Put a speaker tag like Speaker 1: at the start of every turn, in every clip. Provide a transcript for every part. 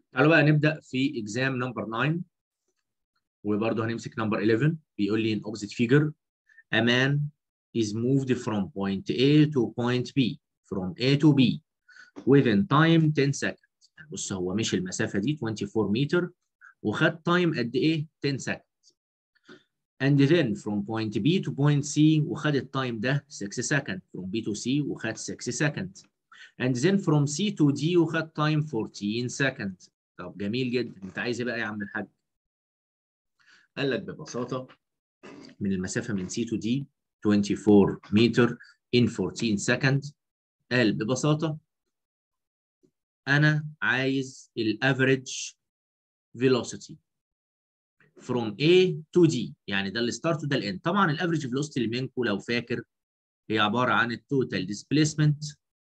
Speaker 1: تعالوا بقى نبدا في اكزام نمبر 9 وبرضه هنمسك نمبر 11 بيقول لي in opposite figure a man is moved from point A to point B from A to B within time 10 seconds بص هو مشي المسافه دي 24 متر وخد تايم قد ايه 10 seconds and then from point B to point C وخد التايم ده 6 seconds from B to C وخد 6 seconds and then from C to D وخد تايم 14 seconds طب جميل جدا انت عايز ايه بقى يا عم الحاج قال لك ببساطه من المسافه من C to D 24 متر in 14 seconds قال ببساطه انا عايز الافريج velocity from A to D يعني ده الستارت وده الاند طبعا الافريج velocity اللي منكم لو فاكر هي عباره عن التوتال ديسبيسمنت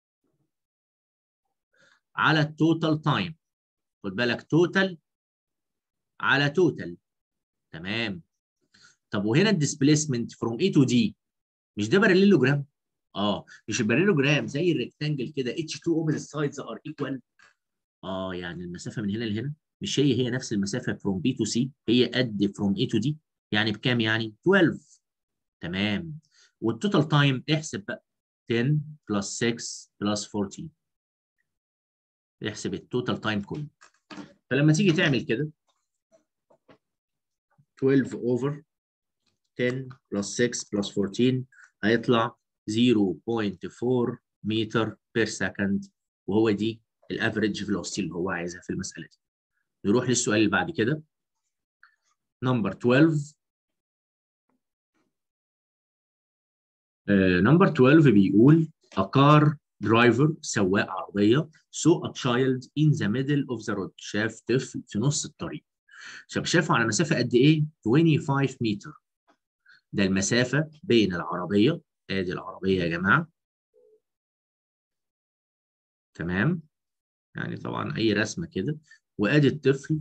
Speaker 1: على التوتال تايم خد بالك توتال على توتال تمام طب وهنا الديسبيسمنت فروم اي تو دي مش ده باراليلوجرام اه مش الباراليلوجرام زي الريكتانجل كده اتش 2 اوبن سايدز ار ايكوال اه يعني المسافه من هنا لهنا مش هي هي نفس المسافه فروم بي تو سي هي قد فروم اي تو دي يعني بكام يعني 12 تمام والتوتال تايم احسب بقى 10 بلس 6 بلس 14 احسب التوتال تايم كله فلما تيجي تعمل كده 12 over 10 plus 6 plus 14 هيطلع 0.4 متر بير سكند وهو دي الافريج فيلوسيتي اللي هو عايزها في المساله دي. نروح للسؤال اللي بعد كده. نمبر 12 نمبر 12 بيقول a car driver سواق عربيه saw a child in the middle of the road شاف طفل في نص الطريق. شاف شافه على مسافه قد ايه؟ 25 متر. ده المسافه بين العربيه ادي العربيه يا جماعه. تمام؟ يعني طبعا اي رسمه كده وادي الطفل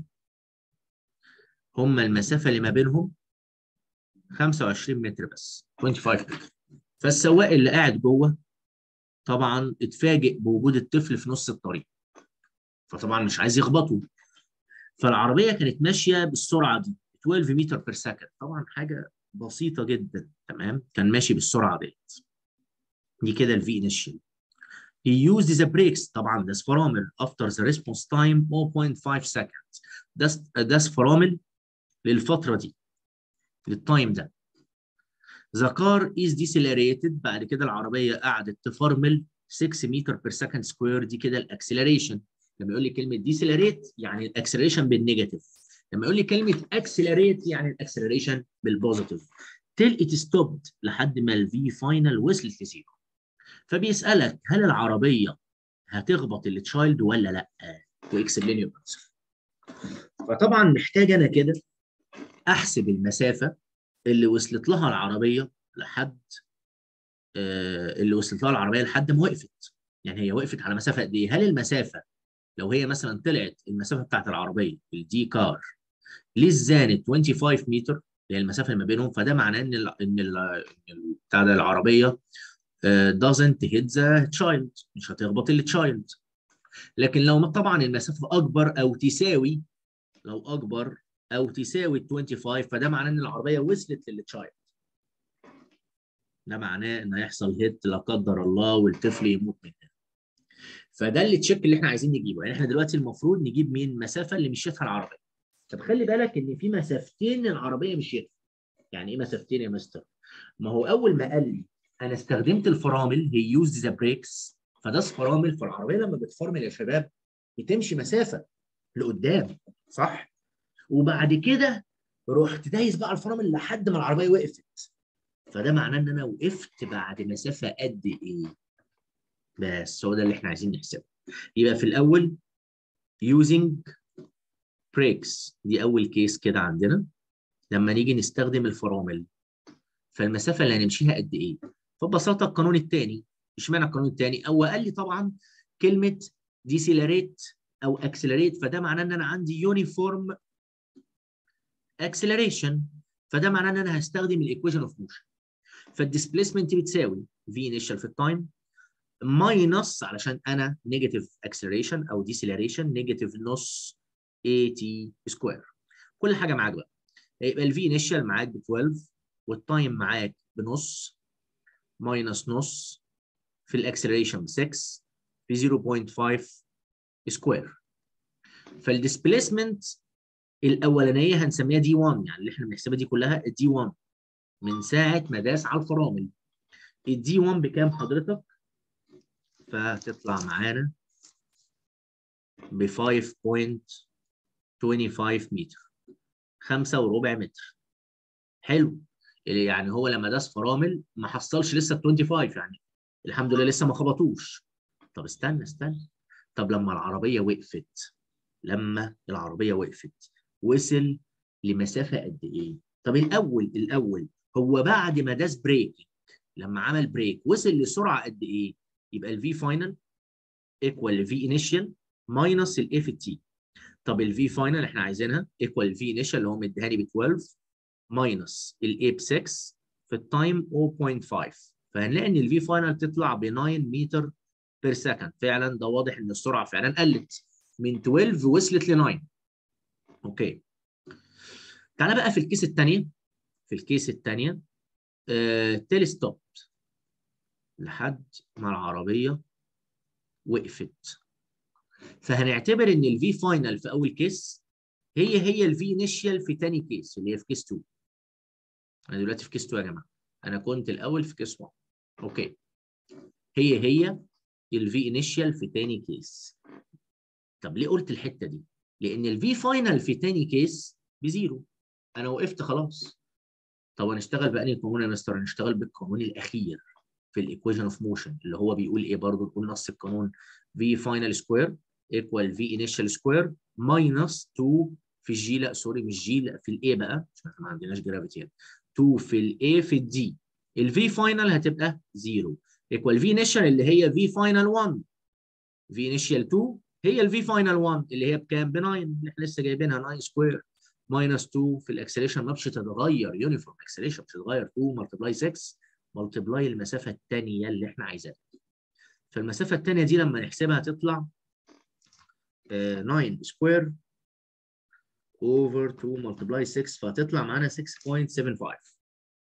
Speaker 1: هم المسافه اللي ما بينهم 25 متر بس 25 متر. فالسواق اللي قاعد جوه طبعا اتفاجئ بوجود الطفل في نص الطريق. فطبعا مش عايز يخبطه. فالعربيه كانت ماشيه بالسرعه دي 12 متر بير سكند طبعا حاجه بسيطه جدا تمام كان ماشي بالسرعه ديت دي كده الفي انيشال he used the brakes طبعا ده فرامل after the response time 0.5 seconds ده ده فرامل للفتره دي للتايم ده the car is decelerated بعد كده العربيه قعدت تفرمل 6 متر بير سكند سكوير دي كده الاكسلريشن لما يقول لي كلمه ديسيلريت يعني الاكسلريشن بالنيجاتيف لما يقول لي كلمه اكسلريت يعني الاكسلريشن بالبوزيتيف تل ات ستوبد لحد ما الفي فاينل وصلت لزيرو فبيسالك هل العربيه هتخبط التشايلد ولا لا واكسبلين يور انسر فطبعا محتاج انا كده احسب المسافه اللي وصلت لها العربيه لحد آه اللي وصلت لها العربيه لحد ما وقفت يعني هي وقفت على مسافه قد ايه هل المسافه لو هي مثلا طلعت المسافه بتاعت العربيه الدي كار للزانت 25 متر اللي هي المسافه اللي ما بينهم فده معناه ان ال ان ال بتاع ده العربيه doesn't hit the child مش هتخبط التشايلد لكن لو طبعا المسافه اكبر او تساوي لو اكبر او تساوي 25 فده معناه ان العربيه وصلت للتشايلد ده معناه ان هيحصل هيت لا قدر الله والطفل يموت منها فده اللي تشيك اللي احنا عايزين نجيبه يعني احنا دلوقتي المفروض نجيب مين المسافه اللي مشيتها العربيه طب خلي بالك ان في مسافتين العربيه مشيتها يعني ايه مسافتين يا مستر ما هو اول ما قال لي انا استخدمت الفرامل هي يوز ذا بريكس فده فرامل فالعربيه لما بتفرمل يا شباب بتمشي مسافه لقدام صح وبعد كده رحت دايس بقى الفرامل لحد ما العربيه وقفت فده معناه ان انا وقفت بعد مسافه قد ايه بس هو ده اللي احنا عايزين نحسبه يبقى في الاول using brakes دي اول كيس كده عندنا لما نيجي نستخدم الفرامل فالمسافه اللي هنمشيها قد ايه فببساطه القانون الثاني اشمعنى القانون الثاني هو قال لي طبعا كلمه ديسيلريت او اكسلريت فده معناه ان انا عندي يونيفورم اكسلريشن فده معناه ان انا هستخدم الايكويشن اوف موشن فالديسبيسمنت بتساوي في انيشال في التايم ماينس علشان انا نيجاتيف اكسلريشن او ديسيلريشن نيجاتيف نص اي تي سكوير كل حاجه معاك بقى يبقى الفي انيشال معاك ب 12 والتايم معاك بنص ماينس نص في الاكسلريشن ب 6 في 0.5 سكوير فالديسبيسمنت الاولانيه هنسميها دي 1 يعني اللي احنا بنحسبها دي كلها دي 1 من ساعه ما داس على الفرامل الدي 1 بكام حضرتك؟ فهتطلع معانا ب 5.25 متر خمسة وربع متر حلو يعني هو لما داس فرامل ما حصلش لسه ال 25 يعني الحمد لله لسه ما خبطوش طب استنى استنى طب لما العربيه وقفت لما العربيه وقفت وصل لمسافه قد ايه؟ طب الاول الاول هو بعد ما داس بريك لما عمل بريك وصل لسرعه قد ايه؟ يبقى الفي فاينل ايكوال الفي انيشال ماينس الاي في تي طب الفي فاينل احنا عايزينها ايكوال الفي انيشال اللي هو مديهاني ب 12 ماينس الاي ب 6 في التايم 0.5 فهنلاقي ان الفي فاينل تطلع ب 9 متر بير سكند فعلا ده واضح ان السرعه فعلا قلت من 12 وصلت ل 9 اوكي تعالى بقى في الكيس الثانيه في الكيس الثانيه آه تيلي ستوب لحد ما العربيه وقفت فهنعتبر ان الفي فاينل في اول كيس هي هي الفي انيشال في ثاني كيس اللي هي في كيس 2 انا دلوقتي في كيس 2 يا جماعه انا كنت الاول في كيس 1 اوكي هي هي الفي انيشال في ثاني كيس طب ليه قلت الحته دي لان الفي فاينل في ثاني كيس بزيرو انا وقفت خلاص طب هنشتغل بانهي قانون يا مستر هنشتغل بالقانون الاخير في الايكويشن اوف موشن اللي هو بيقول ايه برضه نقول نص القانون في فاينل سكوير ايكوال في انيشال سكوير ماينس 2 في الجي لا سوري مش جي لا في الاي بقى عشان احنا ما عندناش جرافيتي يعني 2 في الاي في الدي الفي فاينل هتبقى 0 ايكوال في انيشال اللي هي في فاينل 1 في انيشال 2 هي الفي فاينل 1 اللي هي بكام؟ ب 9 اللي احنا لسه جايبينها 9 سكوير ماينس 2 في الاكسلريشن ما مش هتتغير يونيفورم اكسلريشن مش هتتغير 2 ملتبلاي 6 ملتبلاي المسافه الثانيه اللي احنا عايزينها فالمسافه الثانيه دي لما نحسبها هتطلع 9 سكوير over 2 multiply 6 فهتطلع معانا 6.75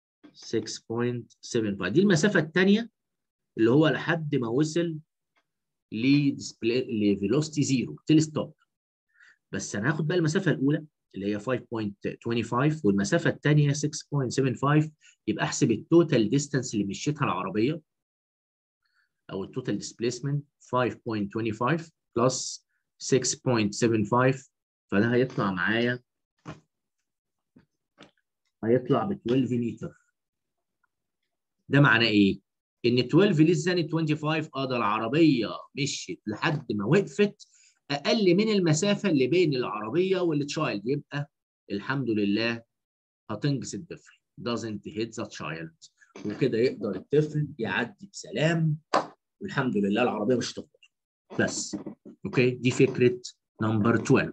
Speaker 1: 6.75 دي المسافة الثانية اللي هو لحد ما وصل لديسبلاي لفيلوستي زيرو تيل ستوب بس انا هاخد بقى المسافة الأولى اللي هي 5.25 والمسافة الثانية 6.75 يبقى احسب التوتال ديستانس اللي مشيتها العربية أو التوتال ديسبيسمنت 5.25 بلس 6.75 فده هيطلع معايا هيطلع ب 12 متر ده معناه ايه؟ ان 12 ليس ذان 25 اه ده العربيه مشيت لحد ما وقفت اقل من المسافه اللي بين العربيه والتشايلد يبقى الحمد لله هتنقذ الطفل doesn't hit the child وكده يقدر الطفل يعدي بسلام والحمد لله العربيه مش هتخبط بس اوكي دي فكره نمبر 12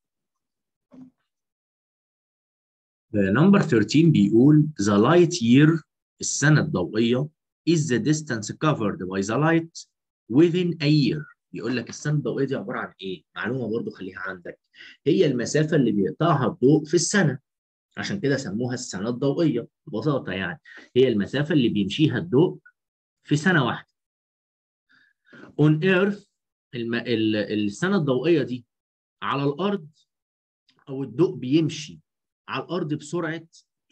Speaker 1: نمبر 13 بيقول the light year السنة الضوئية is the distance covered by the light within a year بيقول لك السنة الضوئية دي عبارة عن إيه؟ معلومة برضو خليها عندك هي المسافة اللي بيقطعها الضوء في السنة عشان كده سموها السنة الضوئية ببساطة يعني هي المسافة اللي بيمشيها الضوء في سنة واحدة on earth الم... ال... السنة الضوئية دي على الأرض أو الضوء بيمشي على الأرض بسرعة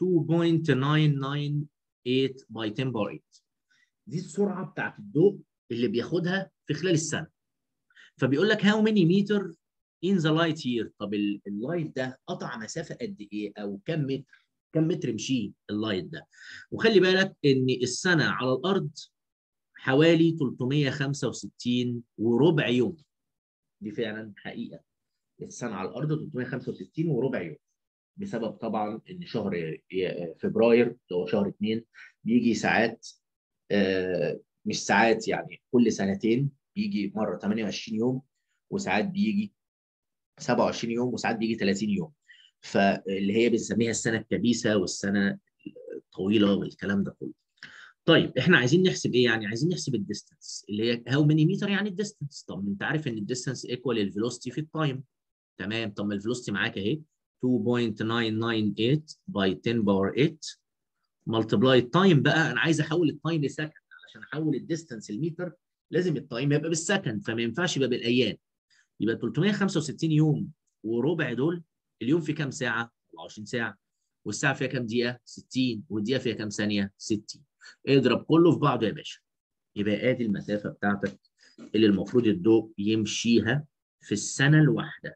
Speaker 1: 2.998 باي 10 باور 8 دي السرعة بتاعت الضوء اللي بياخدها في خلال السنة فبيقول لك how many meter in the light year طب اللايت ده قطع مسافة قد إيه أو كم متر كم متر مشيه اللايت ده وخلي بالك إن السنة على الأرض حوالي 365 وربع يوم دي فعلا حقيقة السنة على الأرض 365 وربع يوم بسبب طبعا ان شهر فبراير اللي هو شهر اثنين بيجي ساعات مش ساعات يعني كل سنتين بيجي مره 28 يوم وساعات بيجي 27 يوم وساعات بيجي 30 يوم فاللي هي بنسميها السنه الكبيسه والسنه الطويله والكلام ده كله. طيب احنا عايزين نحسب ايه يعني؟ عايزين نحسب الديستانس اللي هي هاو ماني متر يعني الديستانس طب انت عارف ان الديستانس ايكوال الفيلوسيتي في التايم تمام طب ما الفيلوسيتي معاك اهي 2.998 باي 10 باور 8 ملتبلاي التايم بقى انا عايز احول التايم لسكند عشان احول الديستانس المتر لازم التايم يبقى بالسكند فما ينفعش يبقى بالايام يبقى 365 يوم وربع دول اليوم فيه كام ساعه 24 ساعه والساعه فيها كام دقيقه 60 والدقيقه فيها كام ثانيه 60 اضرب كله في بعضه يا باشا يبقى ادي المسافه بتاعتك اللي المفروض الضوء يمشيها في السنه الواحده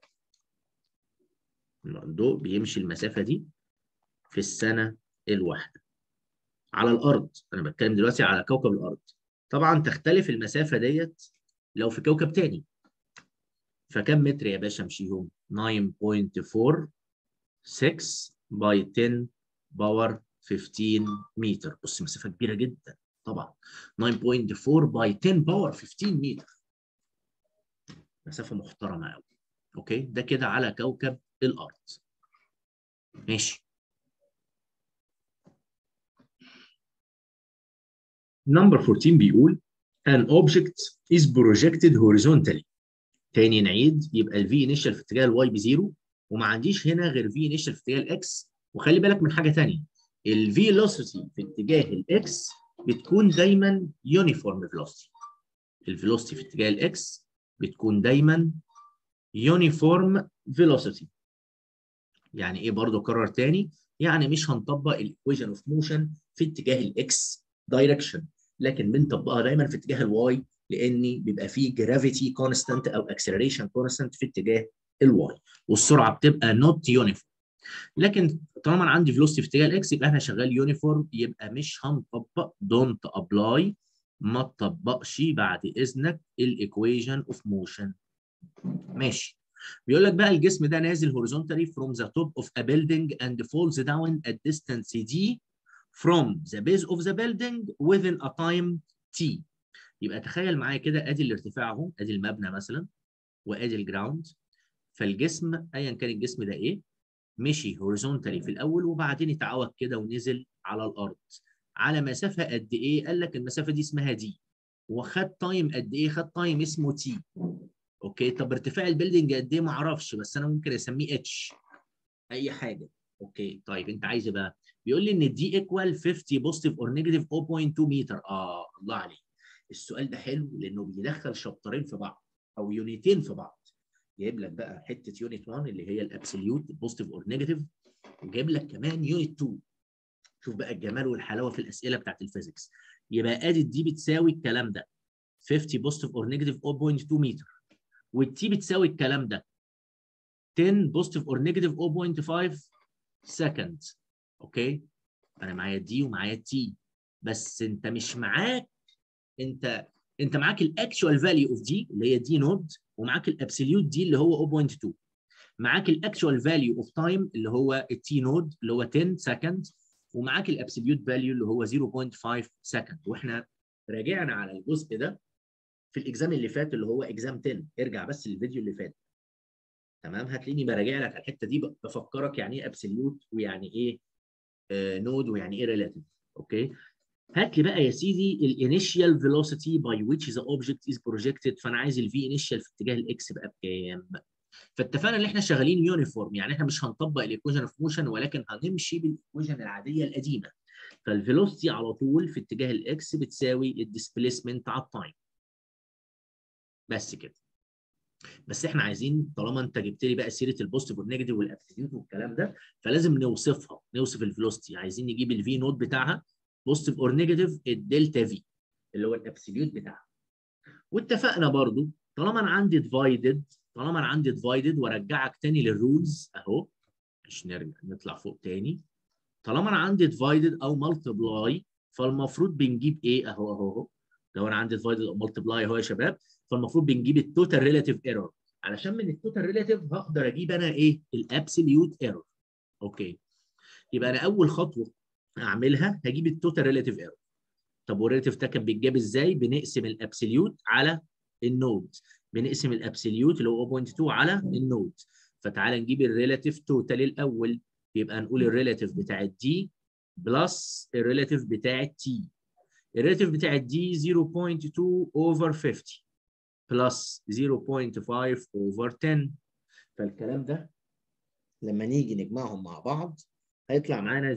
Speaker 1: الضوء بيمشي المسافه دي في السنه الواحده على الارض انا بتكلم دلوقتي على كوكب الارض طبعا تختلف المسافه ديت لو في كوكب تاني فكم متر يا باشا امشيهم 9.46 باي 10 باور 15 متر بص مسافه كبيره جدا طبعا 9.4 باي 10 باور 15 متر مسافه محترمه قوي اوكي ده كده على كوكب الارض ماشي نمبر 14 بيقول an object is projected horizontally تاني نعيد يبقى الفي انيشال في اتجاه الواي بزيرو وما عنديش هنا غير في انيشال في اتجاه الاكس وخلي بالك من حاجه ثانيه الفيلوسيتي في اتجاه الاكس بتكون دايما يونيفورم فيلوسيتي الفيلوسيتي في اتجاه الاكس بتكون دايما يونيفورم فيلوسيتي يعني ايه برضه كرر تاني يعني مش هنطبق الايكويشن اوف موشن في اتجاه الاكس دايركشن لكن بنطبقها دايما في اتجاه الواي لان بيبقى فيه جرافيتي كونستانت او اكسلريشن كونستانت في اتجاه الواي والسرعه بتبقى نوت يونيفورم لكن طالما انا عندي فيلوسيتي في اتجاه الاكس يبقى احنا شغال يونيفورم يبقى مش هنطبق دونت ابلاي ما تطبقش بعد اذنك الايكويشن اوف موشن ماشي بيقول لك بقى الجسم ده نازل هوريزونتالي from the top of a building and falls down at distance d from the base of the building within a time t يبقى تخيل معايا كده ادي الارتفاع اهو ادي المبنى مثلا وادي الجراوند فالجسم ايا كان الجسم ده ايه مشي هوريزونتالي في الاول وبعدين اتعوج كده ونزل على الارض على مسافه قد ايه؟ قال لك المسافه دي اسمها دي وخد تايم قد ايه؟ خد تايم اسمه تي اوكي طب ارتفاع البيلدنج قد ايه؟ ما اعرفش بس انا ممكن اسميه اتش اي حاجه اوكي طيب انت عايز ايه بقى؟ بيقول لي ان دي ايكوال 50 بوزيتيف اور نيجاتيف 0.2 متر اه الله عليك السؤال ده حلو لانه بيدخل شابترين في بعض او يونيتين في بعض جايب لك بقى حته يونت 1 اللي هي الابسوليوت بوزيتيف اور نيجاتيف وجايب لك كمان يونت 2 شوف بقى الجمال والحلاوه في الاسئله بتاعت الفيزيكس يبقى ادي دي بتساوي الكلام ده 50 بوزيتيف اور نيجاتيف 0.2 متر والتي بتساوي الكلام ده 10 بوزيتيف اور نيجاتيف 0.5 سكند اوكي انا معايا دي ومعايا تي بس انت مش معاك انت انت معاك الاكشوال فاليو اوف دي اللي هي دي نود ومعاك الابسوليوت دي اللي هو 0.2 معاك الاكشوال فاليو اوف تايم اللي هو التي نود اللي هو 10 سكند ومعاك الابسوليوت فاليو اللي هو 0.5 سكند واحنا راجعنا على الجزء ده في الاكزام اللي فات اللي هو اكزام 10 ارجع بس للفيديو اللي فات تمام هتلاقيني براجع لك على الحته دي بفكرك يعني ايه ابسوليوت ويعني ايه آه نود ويعني ايه ريلاتيف اوكي هات لي بقى يا سيدي الانيشال فيلوسيتي باي which the object is projected فانا عايز الفي انيشال في اتجاه الاكس بقى بكام؟ فاتفقنا ان احنا شغالين يونيفورم يعني احنا مش هنطبق الايكويشن اوف موشن ولكن هنمشي بالايكويشن العاديه القديمه فالفيلوسيتي على طول في اتجاه الاكس بتساوي الديسبيسمنت على التايم بس كده بس احنا عايزين طالما انت جبت لي بقى سيره البوزيتيف والنيجاتيف والابسوليوت والكلام ده فلازم نوصفها نوصف الفيلوسيتي عايزين نجيب الفي نوت بتاعها بوزيتيف اور نيجاتيف الدلتا في اللي هو الابسوليوت بتاعها واتفقنا برضو طالما انا عندي ديفايدد طالما انا عندي ديفايدد وارجعك تاني للرولز اهو مش نرجع نطلع فوق تاني طالما انا عندي ديفايدد او مالتبلاي فالمفروض بنجيب ايه اهو اهو اهو لو انا عندي ديفايدد او مالتبلاي اهو يا شباب فالمفروض بنجيب التوتال ريلاتيف ايرور علشان من التوتال ريلاتيف هقدر اجيب انا ايه الابسوليوت ايرور اوكي يبقى انا اول خطوه اعملها هجيب التوتال ريلاتيف ايرور طب والريلاتيف ده كان بيتجاب ازاي بنقسم الابسوليوت على النود بنقسم الابسوليوت اللي هو 0.2 على النود فتعالى نجيب الريلاتيف توتال الاول يبقى نقول الريلاتيف بتاع دي بلس الريلاتيف بتاع تي الريلاتيف بتاع دي 0.2 اوفر 50 بلس 0.5 اوفر 10 فالكلام ده لما نيجي نجمعهم مع بعض هيطلع معانا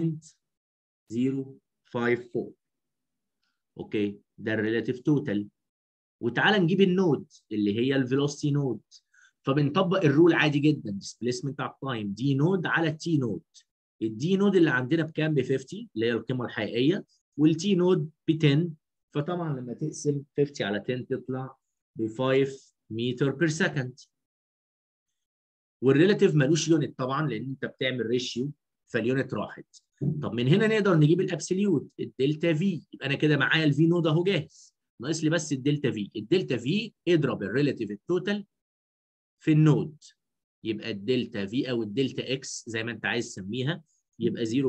Speaker 1: 0.054 اوكي ده الريلاتيف توتال وتعالى نجيب النود اللي هي الفيلوسيتي نود فبنطبق الرول عادي جدا ديسبيسمنت على التايم دي نود على تي نود الدي نود اللي عندنا بكام ب 50 اللي هي القيمه الحقيقيه والتي نود ب 10 فطبعا لما تقسم 50 على 10 تطلع ب 5 متر بير سكند والريلاتيف ملوش يونت طبعا لان انت بتعمل ريشيو فاليونت راحت طب من هنا نقدر نجيب الابسوليوت الدلتا في يبقى انا كده معايا الفي نود اهو جاهز ناقص لي بس الدلتا في الدلتا في اضرب الريلاتيف التوتال في النود يبقى الدلتا في او الدلتا اكس زي ما انت عايز تسميها يبقى 0.054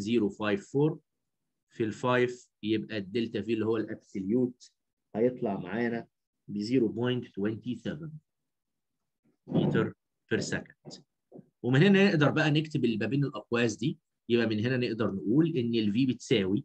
Speaker 1: في ال 5 يبقى الدلتا في اللي هو الابسوليوت هيطلع معانا ب 0.27 متر بير سكند ومن هنا نقدر بقى نكتب اللي ما بين الاقواس دي يبقى من هنا نقدر نقول ان الفي بتساوي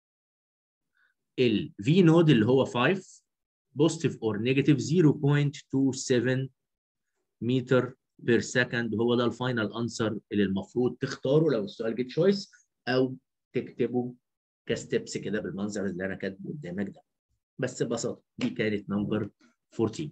Speaker 1: الفي نود اللي هو 5 بوزيتيف اور نيجاتيف 0.27 متر بير سكند هو ده الفاينل انسر اللي المفروض تختاره لو السؤال جه تشويس او تكتبه كستبس كده بالمنظر اللي انا كاتبه قدامك ده بس ببساطه دي كانت نمبر 14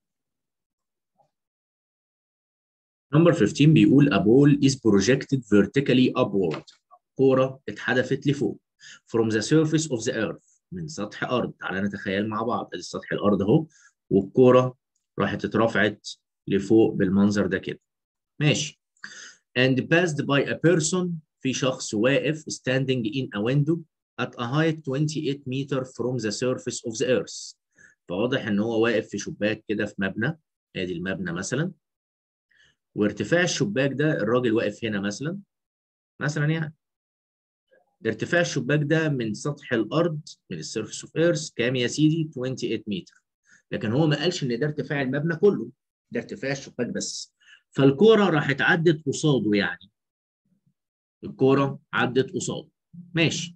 Speaker 1: نمبر 15 بيقول a ball is projected vertically upward كوره اتحدفت لفوق from the surface of the earth من سطح ارض تعالى نتخيل مع بعض ادي سطح الارض اهو والكوره راحت اترفعت لفوق بالمنظر ده كده ماشي and passed by a person في شخص واقف standing in a window at a height 28 meter from the surface of the earth فواضح ان هو واقف في شباك كده في مبنى ادي المبنى مثلا وارتفاع الشباك ده الراجل واقف هنا مثلا مثلا يعني ارتفاع الشباك ده من سطح الارض من السيرفيس اوف ايرث كام يا سيدي 28 متر لكن هو ما قالش ان ده ارتفاع المبنى كله ده ارتفاع الشباك بس فالكوره راحت عدت قصاده يعني الكوره عدت قصاده ماشي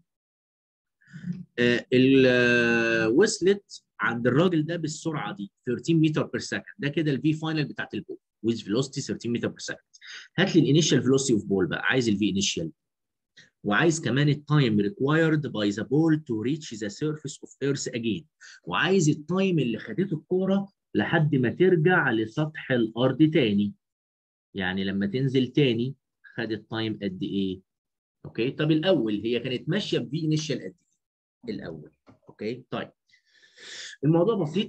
Speaker 1: آه وصلت عند الراجل ده بالسرعه دي 13 متر بير سكند ده كده الفي فاينل بتاعت البول with velocity 13 متر بير سكند هات لي الانيشال فيلوسيتي اوف بول بقى عايز الفي انيشال وعايز كمان التايم required by the ball to reach the surface of earth again وعايز التايم اللي خدته الكوره لحد ما ترجع لسطح الارض تاني يعني لما تنزل تاني خدت تايم قد ايه اوكي طب الاول هي كانت ماشيه بفي انيشال قد ايه الاول اوكي طيب الموضوع بسيط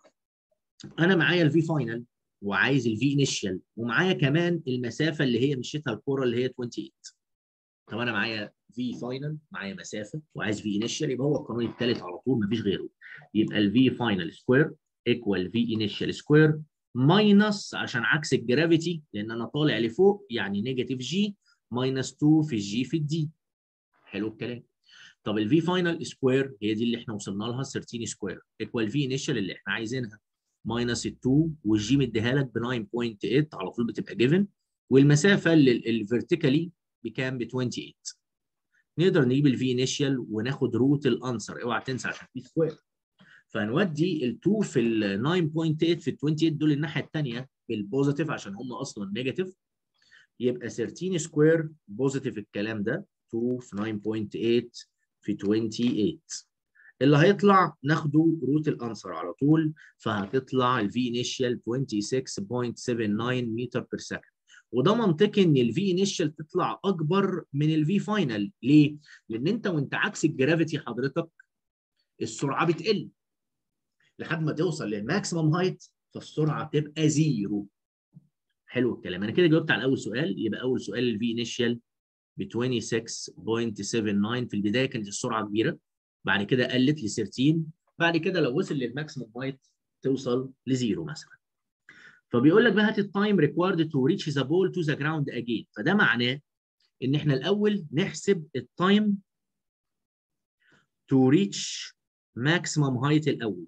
Speaker 1: انا معايا الفي فاينل وعايز الفي انيشال ومعايا كمان المسافه اللي هي مشيتها الكوره اللي هي 28 طب انا معايا في فاينل معايا مسافه وعايز في انيشال يبقى هو القانون الثالث على طول مفيش غيره يبقى الفي فاينل سكوير ايكوال في انيشال سكوير ماينس عشان عكس الجرافيتي لان انا طالع لفوق يعني نيجاتيف جي ماينس 2 في الجي في الدي حلو الكلام طب الفي فاينل سكوير هي دي اللي احنا وصلنا لها 13 سكوير ايكوال في انيشال اللي احنا عايزينها ماينس ال 2 والجي مديها لك ب 9.8 على طول بتبقى جيفن والمسافه الفيرتيكالي بكام ب 28 نقدر نجيب الفي انيشال وناخد روت الانسر اوعى تنسى عشان في سكوير فنودي ال 2 في ال 9.8 في ال 28 دول الناحيه الثانيه بالبوزيتيف عشان هم اصلا نيجاتيف يبقى 13 سكوير بوزيتيف الكلام ده 2 في 9.8 في 28 اللي هيطلع ناخده روت الانسر على طول فهتطلع الفي انيشال 26.79 متر بير سكند وده منطقي ان الفي انيشال تطلع اكبر من الفي فاينل ليه؟ لان انت وانت عكس الجرافيتي حضرتك السرعه بتقل لحد ما توصل للماكسيمم هايت فالسرعه تبقى زيرو حلو الكلام انا كده جاوبت على اول سؤال يبقى اول سؤال الفي انيشال ب 26.79 في البدايه كانت السرعه كبيره بعد كده قلت ل 13 بعد كده لو وصل للماكسيمم هايت توصل لزيرو مثلا فبيقول لك بقى هات التايم ريكوايرد تو ريتش ذا بول تو ذا جراوند اجين فده معناه ان احنا الاول نحسب التايم تو ريتش ماكسيمم هايت الاول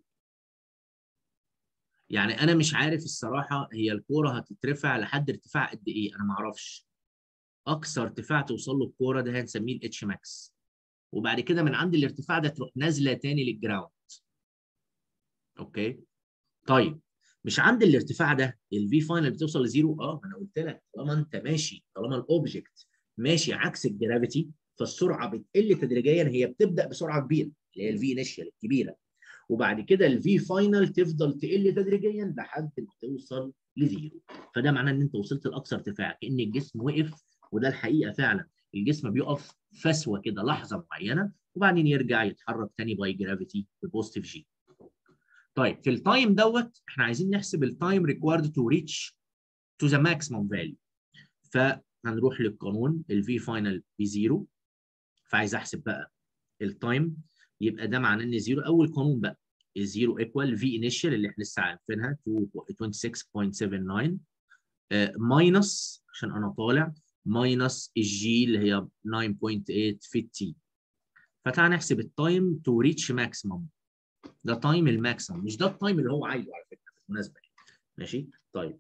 Speaker 1: يعني انا مش عارف الصراحه هي الكوره هتترفع لحد ارتفاع قد ايه انا ما اعرفش اقصى ارتفاع توصل له الكوره ده هنسميه الاتش ماكس وبعد كده من عند الارتفاع ده تروح نازله تاني للجراوند اوكي طيب مش عند الارتفاع ده الفي فاينل بتوصل لزيرو اه انا قلت لك طالما انت ماشي طالما الاوبجكت ماشي عكس الجرافيتي فالسرعه بتقل تدريجيا هي بتبدا بسرعه كبيره اللي هي الفي انيشال الكبيره وبعد كده الفي فاينل تفضل تقل تدريجيا لحد ما توصل لزيرو فده معناه ان انت وصلت لاقصى ارتفاع كان الجسم وقف وده الحقيقه فعلا الجسم بيقف فسوه كده لحظه معينه وبعدين يرجع يتحرك تاني باي جرافيتي ببوزيتيف جي طيب في التايم دوت احنا عايزين نحسب التايم ريكوايرد تو ريتش تو ذا ماكسيمم فاليو فهنروح للقانون الفي فاينل بزيرو فعايز احسب بقى التايم يبقى ده معناه ان زيرو اول قانون بقى الزيرو ايكوال في انيشال اللي احنا لسه عارفينها 26.79 ماينس عشان انا طالع ماينس الجي اللي هي 9.8 في التي فتعال نحسب التايم تو ريتش ماكسيمم ده تايم الماكسيمم مش ده التايم اللي هو عايزه على فكره بالمناسبه ماشي طيب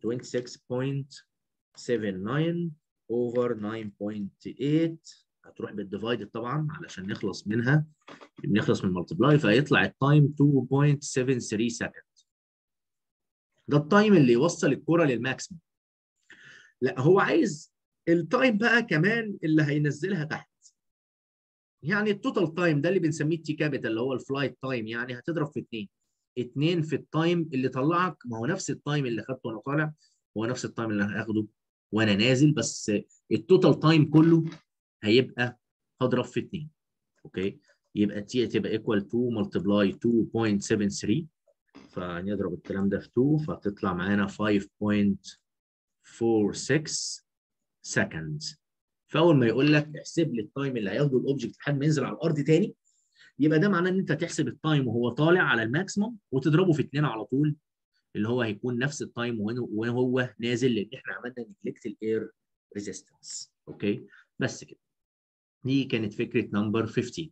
Speaker 1: 26.79 اوفر 9.8 هتروح بالديفايدد طبعا علشان نخلص منها بنخلص من الملتبلاي فهيطلع التايم 2.73 سكند ده التايم اللي يوصل الكره للماكسيمم لا هو عايز التايم بقى كمان اللي هينزلها تحت يعني التوتال تايم ده اللي بنسميه التي كابيتال اللي هو الفلايت تايم يعني هتضرب في اثنين اثنين في التايم اللي طلعك ما هو نفس التايم اللي خدته وانا طالع هو نفس التايم اللي هاخده وانا نازل بس التوتال تايم كله هيبقى هضرب في 2 اوكي يبقى تي هتبقى ايكوال 2 ملتبلاي 2.73 فنضرب الكلام ده في 2 فتطلع معانا 5.46 سكند فاول ما يقول لك احسب لي التايم اللي هياخده الاوبجكت لحد ما ينزل على الارض تاني يبقى ده معناه ان انت تحسب التايم وهو طالع على الماكسيموم وتضربه في 2 على طول اللي هو هيكون نفس التايم وهو نازل لان احنا عملنا نجلكت الاير ريزيستنس اوكي بس كده دي كانت فكره نمبر 15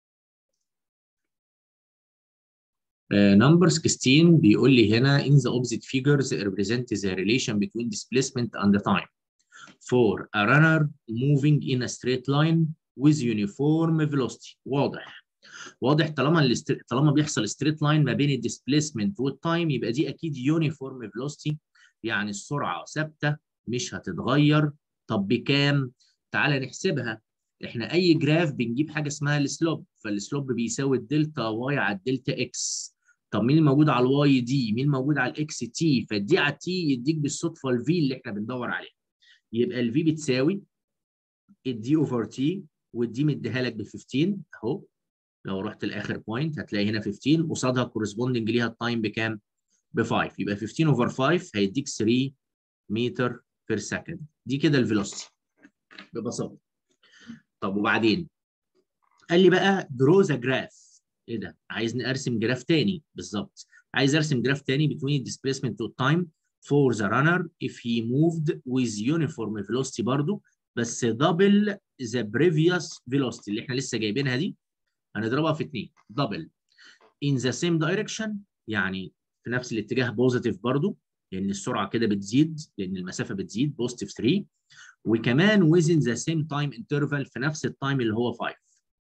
Speaker 1: نمبر uh, 16 بيقول لي هنا in the opposite figures represent the relation between displacement and the time for a runner moving in a straight line with uniform velocity واضح واضح طالما الاست... طالما بيحصل ستريت لاين ما بين الديسبيسمنت والتايم يبقى دي اكيد يونيفورم فيلوسيتي يعني السرعه ثابته مش هتتغير طب بكام؟ تعالى نحسبها احنا اي جراف بنجيب حاجه اسمها السلوب فالسلوب بيساوي الدلتا واي على الدلتا اكس طب مين الموجود على الواي دي مين موجود على الاكس تي فالدي على التي يديك بالصدفه الفي اللي احنا بندور عليها يبقى الفي بتساوي الدي اوفر تي والدي مديها لك ب 15 اهو لو رحت لاخر بوينت هتلاقي هنا 15 قصادها كورسبوندنج ليها التايم بكام؟ ب 5 يبقى 15 اوفر 5 هيديك 3 متر بير سكند دي كده الفيلوسيتي ببساطه طب وبعدين قال لي بقى درو ذا جراف ايه ده عايزني ارسم جراف تاني بالظبط عايز ارسم جراف تاني between displacement to time for the runner if he moved with uniform velocity برضو بس double the previous velocity اللي احنا لسه جايبينها دي هنضربها في اتنين double in the same direction يعني في نفس الاتجاه بوزيتيف برضو لان السرعه كده بتزيد لان المسافه بتزيد بوزيتيف 3 وكمان within the same time interval في نفس التايم اللي هو 5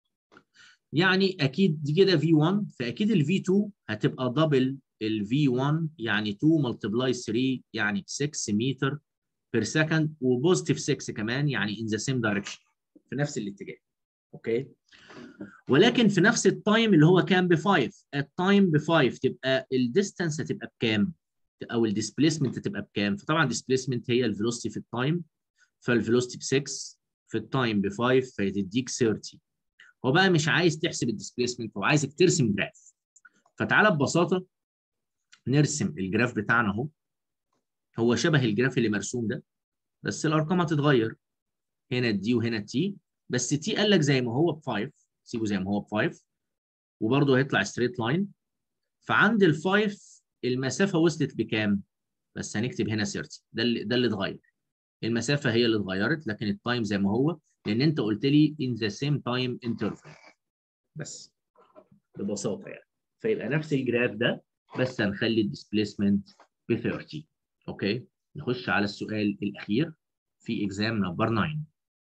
Speaker 1: يعني اكيد دي كده V1 فاكيد ال V2 هتبقى دبل ال V1 يعني 2 ملتبلاي 3 يعني 6 متر بير سكند وبوزيتيف 6 كمان يعني in the same direction في نفس الاتجاه اوكي ولكن في نفس التايم اللي هو كام ب 5 التايم ب 5 تبقى الديستانس هتبقى بكام او الديسبيسمنت هتبقى بكام فطبعا الديسبيسمنت هي الفيلوسيتي في التايم فالفيلوسيتي ب 6 في التايم ب 5 فهتديك 30 هو بقى مش عايز تحسب الديسبيسمنت هو عايزك ترسم جراف فتعالى ببساطه نرسم الجراف بتاعنا اهو هو شبه الجراف اللي مرسوم ده بس الارقام هتتغير هنا الدي وهنا التي بس تي قال لك زي ما هو ب 5 سيبه زي ما هو ب 5 وبرده هيطلع ستريت لاين فعند ال 5 المسافه وصلت بكام؟ بس هنكتب هنا 30 ده اللي ده اللي اتغير المسافه هي اللي اتغيرت لكن التايم زي ما هو لان انت قلت لي in the same time interval بس ببساطه يعني فيبقى نفس الجراف ده بس هنخلي الديسبيسمنت ب 30 اوكي نخش على السؤال الاخير في اكزام نمبر 9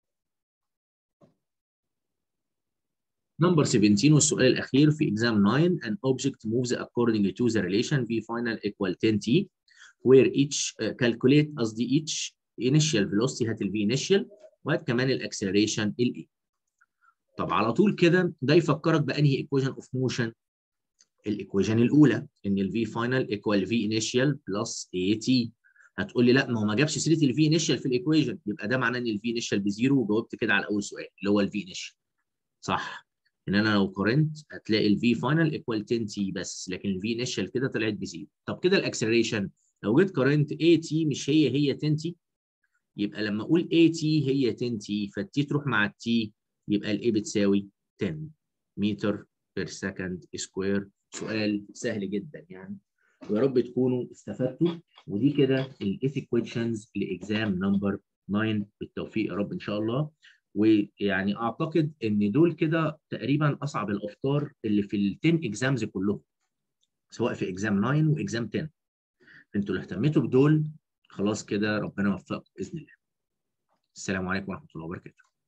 Speaker 1: نمبر 17 والسؤال الاخير في اكزام 9 an object moves according to the relation v final equal 10t where each uh, calculate قصدي each initial velocity هات ال v initial وهات كمان الاكسلريشن ال a طب على طول كده ده يفكرك بانهي ايكويشن اوف موشن الايكويشن الاولى ان ال v final equal v initial plus at هتقول لي لا ما هو ما جابش سيره ال v initial في الايكويشن يبقى ده معناه ان ال v initial بزيرو وجاوبت كده على اول سؤال اللي هو ال v initial صح ان انا لو قارنت هتلاقي ال v final equal 10 t بس لكن ال v initial كده طلعت بزيرو طب كده الاكسلريشن لو جيت قارنت at مش هي هي 10 t يبقى لما اقول at هي 10 t فالتي تروح مع التي يبقى الاي بتساوي 10 متر بير سكند سكوير سؤال سهل جدا يعني ويا رب تكونوا استفدتوا ودي كده الايثيك كويشنز لاكزام نمبر 9 بالتوفيق يا رب ان شاء الله ويعني اعتقد ان دول كده تقريبا اصعب الافكار اللي في ال 10 اكزامز كلهم سواء في اكزام 9 واكزام 10 انتوا اللي اهتميتوا بدول خلاص كده ربنا يوفقكم باذن الله السلام عليكم ورحمه الله وبركاته